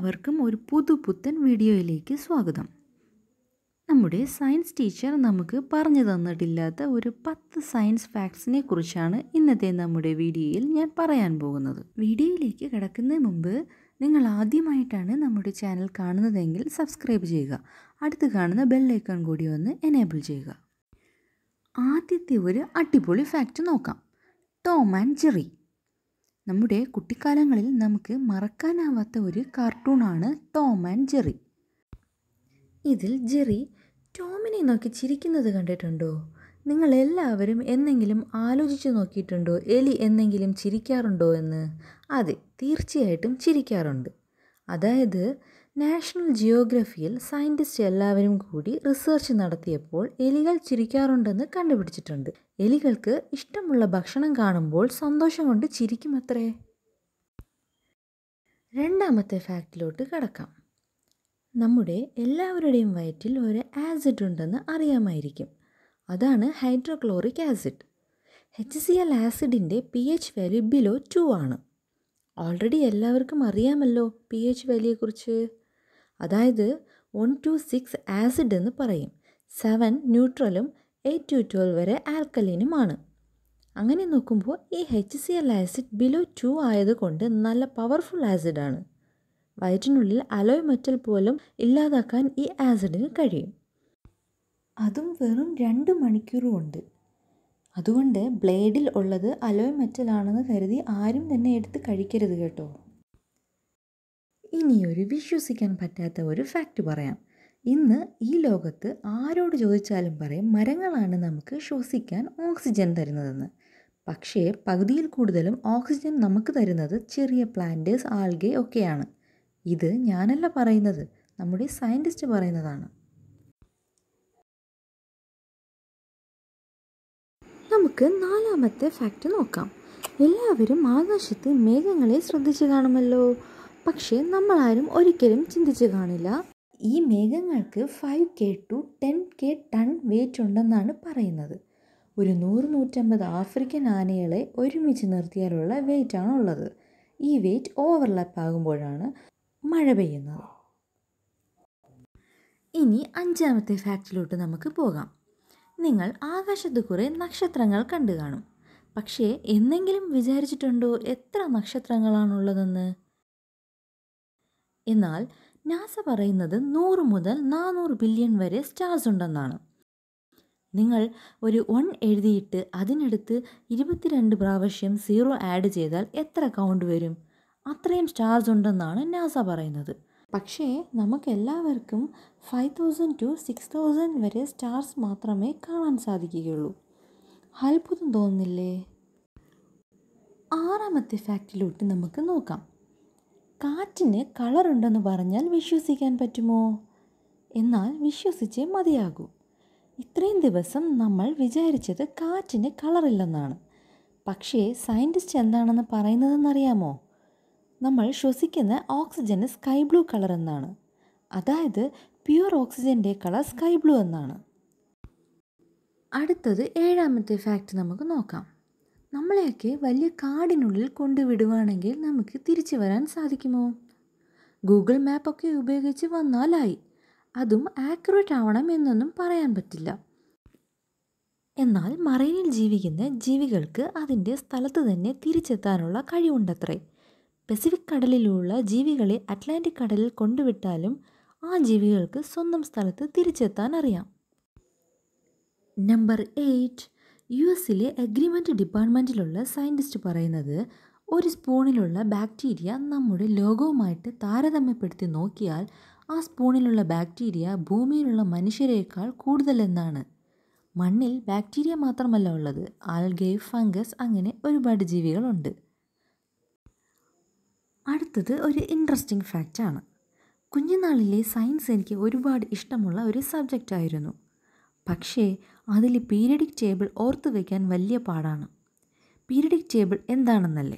എല്ലാവർക്കും ഒരു പുതുപുത്തൻ വീഡിയോയിലേക്ക് സ്വാഗതം നമ്മുടെ സയൻസ് ടീച്ചർ നമുക്ക് പറഞ്ഞു തന്നിട്ടില്ലാത്ത ഒരു പത്ത് സയൻസ് ഫാക്ട്സിനെ കുറിച്ചാണ് ഇന്നത്തെ നമ്മുടെ വീഡിയോയിൽ ഞാൻ പറയാൻ പോകുന്നത് വീഡിയോയിലേക്ക് കിടക്കുന്നതിന് മുമ്പ് നിങ്ങൾ ആദ്യമായിട്ടാണ് നമ്മുടെ ചാനൽ കാണുന്നതെങ്കിൽ സബ്സ്ക്രൈബ് ചെയ്യുക അടുത്ത് കാണുന്ന ബെല്ലൈക്കൺ കൂടി ഒന്ന് എനേബിൾ ചെയ്യുക ആദ്യത്തെ ഒരു അടിപൊളി ഫാക്റ്റ് നോക്കാം ടോം ആൻഡ് ജെറി നമ്മുടെ കുട്ടിക്കാലങ്ങളിൽ നമുക്ക് മറക്കാനാവാത്ത ഒരു കാർട്ടൂണാണ് ടോം ആൻഡ് ജെറി ഇതിൽ ജെറി ടോമിനെ നോക്കി ചിരിക്കുന്നത് കണ്ടിട്ടുണ്ടോ നിങ്ങൾ എല്ലാവരും എന്നെങ്കിലും ആലോചിച്ച് നോക്കിയിട്ടുണ്ടോ എലി എന്നെങ്കിലും ചിരിക്കാറുണ്ടോ എന്ന് അതെ തീർച്ചയായിട്ടും ചിരിക്കാറുണ്ട് അതായത് നാഷണൽ ജിയോഗ്രഫിയിൽ സയൻറ്റിസ്റ്റ് എല്ലാവരും കൂടി റിസർച്ച് നടത്തിയപ്പോൾ എലികൾ ചിരിക്കാറുണ്ടെന്ന് കണ്ടുപിടിച്ചിട്ടുണ്ട് എലികൾക്ക് ഇഷ്ടമുള്ള ഭക്ഷണം കാണുമ്പോൾ സന്തോഷം കൊണ്ട് ചിരിക്കുമത്രേ രണ്ടാമത്തെ ഫാക്റ്റിലോട്ട് കടക്കാം നമ്മുടെ എല്ലാവരുടെയും വയറ്റിൽ ഒരു ആസിഡ് ഉണ്ടെന്ന് അറിയാമായിരിക്കും അതാണ് hydrochloric acid H C L ആസിഡിൻ്റെ P H value below two ആണ് ഓൾറെഡി എല്ലാവർക്കും അറിയാമല്ലോ പി എച്ച് വാല്യൂയെക്കുറിച്ച് അതായത് വൺ ടു സിക്സ് ആസിഡ് എന്ന് പറയും സെവൻ ന്യൂട്രലും എയ്റ്റ് ടു ട്വൽവ് വരെ ആൽക്കലീനുമാണ് അങ്ങനെ നോക്കുമ്പോൾ ഈ H C L acid below two ആയതുകൊണ്ട് നല്ല പവർഫുൾ ആസിഡാണ് വയറ്റിനുള്ളിൽ അലോയ് മെറ്റൽ പോലും ഇല്ലാതാക്കാൻ ഈ ആസിഡിന് കഴിയും അതും വെറും രണ്ട് മണിക്കൂർ കൊണ്ട് അതുകൊണ്ട് ബ്ലേഡിൽ ഉള്ളത് അലോയ് മെറ്റലാണെന്ന് കരുതി ആരും തന്നെ എടുത്ത് കഴിക്കരുത് കേട്ടോ ഇനിയൊരു വിശ്വസിക്കാൻ പറ്റാത്ത ഒരു ഫാക്റ്റ് പറയാം ഇന്ന് ഈ ലോകത്ത് ആരോട് ചോദിച്ചാലും പറയും മരങ്ങളാണ് നമുക്ക് ശ്വസിക്കാൻ ഓക്സിജൻ തരുന്നതെന്ന് പക്ഷേ പകുതിയിൽ കൂടുതലും ഓക്സിജൻ നമുക്ക് തരുന്നത് ചെറിയ പ്ലാന്റേഴ്സ് ആൽഗെ ഒക്കെയാണ് ഇത് ഞാനല്ല പറയുന്നത് നമ്മുടെ സയൻറ്റിസ്റ്റ് പറയുന്നതാണ് നമുക്ക് നാലാമത്തെ ഫാക്റ്റ് നോക്കാം എല്ലാവരും ആകാശത്ത് മേഘങ്ങളെ ശ്രദ്ധിച്ചു കാണുമല്ലോ പക്ഷേ നമ്മളാരും ഒരിക്കലും ചിന്തിച്ചു കാണില്ല ഈ മേഘങ്ങൾക്ക് five K to ten K ton weight ഉണ്ടെന്നാണ് പറയുന്നത് ഒരു നൂറ് നൂറ്റമ്പത് ആഫ്രിക്കൻ ആനകളെ ഒരുമിച്ച് നിർത്തിയാലുള്ള വെയിറ്റാണ് ഉള്ളത് ഈ വെയിറ്റ് ഓവർലാപ്പ് ആകുമ്പോഴാണ് മഴ പെയ്യുന്നത് ഇനി അഞ്ചാമത്തെ ഫാക്റ്റിലോട്ട് നമുക്ക് പോകാം നിങ്ങൾ ആകാശത്ത് കുറേ നക്ഷത്രങ്ങൾ കണ്ടു കാണും പക്ഷേ എന്നെങ്കിലും വിചാരിച്ചിട്ടുണ്ടോ എത്ര നക്ഷത്രങ്ങളാണുള്ളതെന്ന് എന്നാൽ നാസ പറയുന്നത് നൂറ് മുതൽ നാനൂറ് ബില്യൺ വരെ സ്റ്റാർസ് ഉണ്ടെന്നാണ് നിങ്ങൾ ഒരു വൺ എഴുതിയിട്ട് അതിനടുത്ത് ഇരുപത്തിരണ്ട് പ്രാവശ്യം സീറോ ആഡ് ചെയ്താൽ എത്ര കൗണ്ട് വരും അത്രയും സ്റ്റാർസ് ഉണ്ടെന്നാണ് നാസ പറയുന്നത് പക്ഷേ നമുക്കെല്ലാവർക്കും five thousand to six thousand വരെ സ്റ്റാർസ് മാത്രമേ കാണാൻ സാധിക്കുകയുള്ളൂ അത്ഭുതം തോന്നുന്നില്ലേ ആറാമത്തെ ഫാക്റ്റിലോട്ട് നമുക്ക് നോക്കാം കാറ്റിന് കളറുണ്ടെന്ന് പറഞ്ഞാൽ വിശ്വസിക്കാൻ പറ്റുമോ എന്നാൽ വിശ്വസിച്ചേ മതിയാകൂ ഇത്രയും ദിവസം നമ്മൾ വിചാരിച്ചത് കാറ്റിന് കളറില്ലെന്നാണ് പക്ഷേ സയൻറ്റിസ്റ്റ് എന്താണെന്ന് പറയുന്നതെന്നറിയാമോ നമ്മൾ ശ്വസിക്കുന്ന ഓക്സിജന് സ്കൈ ബ്ലൂ കളർ എന്നാണ് അതായത് പ്യുവർ ഓക്സിജൻ്റെ കളർ സ്കൈ ബ്ലൂ എന്നാണ് അടുത്തത് ഏഴാമത്തെ ഫാക്റ്റ് നമുക്ക് നോക്കാം നമ്മളെയൊക്കെ വലിയ കാടിനുള്ളിൽ കൊണ്ടുവിടുവാണെങ്കിൽ നമുക്ക് തിരിച്ചു വരാൻ സാധിക്കുമോ ഗൂഗിൾ മാപ്പൊക്കെ ഉപയോഗിച്ച് വന്നാലായി അതും ആക്യുറേറ്റ് ആവണം എന്നൊന്നും പറയാൻ പറ്റില്ല എന്നാൽ മറൈനിൽ ജീവിക്കുന്ന ജീവികൾക്ക് അതിൻ്റെ സ്ഥലത്ത് തന്നെ തിരിച്ചെത്താനുള്ള കഴിവുണ്ടത്രേ പസഫിക് കടലിലുള്ള ജീവികളെ അറ്റ്ലാന്റിക് കടലിൽ കൊണ്ടുവിട്ടാലും ആ ജീവികൾക്ക് സ്വന്തം സ്ഥലത്ത് തിരിച്ചെത്താൻ അറിയാം നമ്പർ എയ്റ്റ് യു എസിലെ അഗ്രിമെൻ്റ് ഡിപ്പാർട്ട്മെൻറ്റിലുള്ള സയൻറ്റിസ്റ്റ് പറയുന്നത് ഒരു സ്പൂണിലുള്ള ബാക്ടീരിയ നമ്മുടെ ലോകവുമായിട്ട് താരതമ്യപ്പെടുത്തി നോക്കിയാൽ ആ സ്പൂണിലുള്ള ബാക്ടീരിയ ഭൂമിയിലുള്ള മനുഷ്യരെക്കാൾ കൂടുതലെന്നാണ് മണ്ണിൽ ബാക്ടീരിയ മാത്രമല്ല ഉള്ളത് ആൽഗെ ഫംഗസ് അങ്ങനെ ഒരുപാട് ജീവികളുണ്ട് അടുത്തത് ഒരു ഇൻട്രസ്റ്റിംഗ് ഫാക്റ്റാണ് കുഞ്ഞുനാളിലെ സയൻസ് എനിക്ക് ഒരുപാട് ഇഷ്ടമുള്ള ഒരു സബ്ജക്റ്റ് ആയിരുന്നു പക്ഷേ അതിൽ പീരിയഡിക് ടേബിൾ ഓർത്തു വയ്ക്കാൻ വലിയ പാടാണ് പീരിയഡിക് ടേബിൾ എന്താണെന്നല്ലേ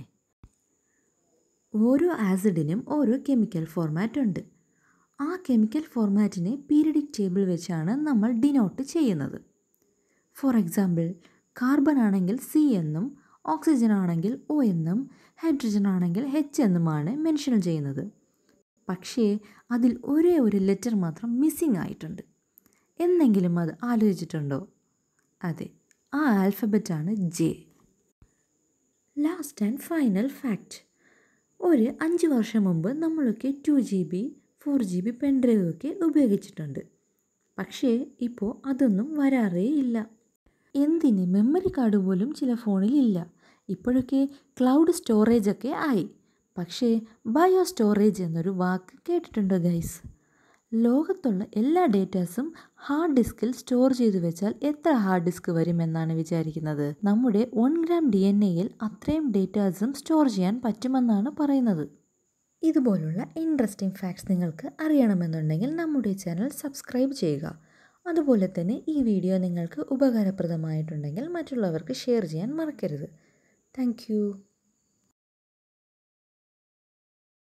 ഓരോ ആസിഡിനും ഓരോ കെമിക്കൽ ഫോർമാറ്റ് ഉണ്ട് ആ കെമിക്കൽ ഫോർമാറ്റിനെ പീരിയഡിക് ടേബിൾ വെച്ചാണ് നമ്മൾ ഡിനോട്ട് ചെയ്യുന്നത് ഫോർ എക്സാമ്പിൾ കാർബൺ ആണെങ്കിൽ സി എന്നും ഓക്സിജൻ ആണെങ്കിൽ ഒ എന്നും ഹൈഡ്രജൻ ആണെങ്കിൽ എച്ച് എന്നുമാണ് മെൻഷൻ ചെയ്യുന്നത് പക്ഷേ അതിൽ ഒരേ ഒരു ലെറ്റർ മാത്രം മിസ്സിംഗ് ആയിട്ടുണ്ട് എന്നെങ്കിലും അത് ആലോചിച്ചിട്ടുണ്ടോ അതെ ആ ആൽഫബറ്റാണ് J last and final fact ഒരു അഞ്ച് വർഷം മുമ്പ് നമ്മളൊക്കെ two G B four G B pen drive ഒക്കെ ഉപയോഗിച്ചിട്ടുണ്ട് പക്ഷേ ഇപ്പോൾ അതൊന്നും വരാറേ ഇല്ല എന്തിന് മെമ്മറി കാർഡ് പോലും ചില ഫോണിൽ ഇല്ല ഇപ്പോഴൊക്കെ ക്ലൗഡ് സ്റ്റോറേജ് ഒക്കെ ആയി പക്ഷേ ബയോ സ്റ്റോറേജ് എന്നൊരു വാക്ക് കേട്ടിട്ടുണ്ടോ ഗൈസ് ലോകത്തുള്ള എല്ലാ ഡേറ്റാസും ഹാർഡ് ഡിസ്കിൽ സ്റ്റോർ ചെയ്തു വെച്ചാൽ എത്ര ഹാർഡ് ഡിസ്ക് വരുമെന്നാണ് വിചാരിക്കുന്നത് നമ്മുടെ വൺ ഗ്രാം ഡി എൻ എയിൽ അത്രയും ഡേറ്റാസും സ്റ്റോർ ചെയ്യാൻ പറ്റുമെന്നാണ് പറയുന്നത് ഇതുപോലുള്ള ഇൻട്രസ്റ്റിംഗ് ഫാക്ട്സ് നിങ്ങൾക്ക് അറിയണമെന്നുണ്ടെങ്കിൽ നമ്മുടെ ചാനൽ സബ്സ്ക്രൈബ് ചെയ്യുക അതുപോലെ തന്നെ ഈ വീഡിയോ നിങ്ങൾക്ക് ഉപകാരപ്രദമായിട്ടുണ്ടെങ്കിൽ മറ്റുള്ളവർക്ക് ഷെയർ ചെയ്യാൻ മറക്കരുത് താങ്ക്